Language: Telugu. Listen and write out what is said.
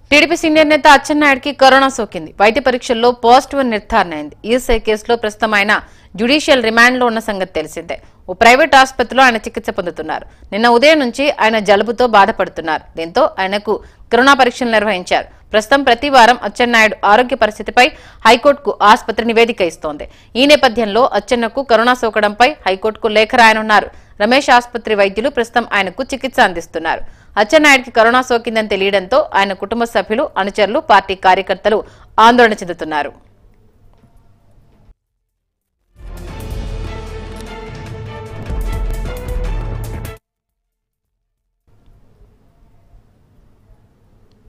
టీడీపీ సీనియర్ నేత అచ్చెన్నాయుడికి కరోనా సోకింది వైద్య పరీక్షల్లో పాజిటివ్ అని నిర్ధారణ అయింది ఈఎస్ఐ కేసులో ప్రస్తుతం ఆయన జ్యుడిషియల్ రిమాండ్లో ఉన్న సంగతి తెలిసిందే ఓ ప్రైవేట్ ఆసుపత్రిలో ఆయన చికిత్స పొందుతున్నారు నిన్న ఉదయం నుంచి ఆయన జలుబుతో బాధపడుతున్నారు దీంతో ఆయనకు కరోనా పరీక్షలు నిర్వహించారు ప్రస్తుతం ప్రతి వారం అచ్చెన్నాయుడు ఆరోగ్య పరిస్థితిపై హైకోర్టుకు ఆసుపత్రి నివేదిక ఇస్తోంది ఈ నేపథ్యంలో అచ్చెన్నకు కరోనా సోకడంపై హైకోర్టుకు లేఖ రాయనున్నారు రమేష్ ఆసుపత్రి వైద్యులు ప్రస్తుతం ఆయనకు చికిత్స అందిస్తున్నారు అచ్చెన్నాయుడికి కరోనా సోకిందని తెలియడంతో ఆయన కుటుంబ సభ్యులు అనుచరులు పార్టీ కార్యకర్తలు ఆందోళన చెందుతున్నారు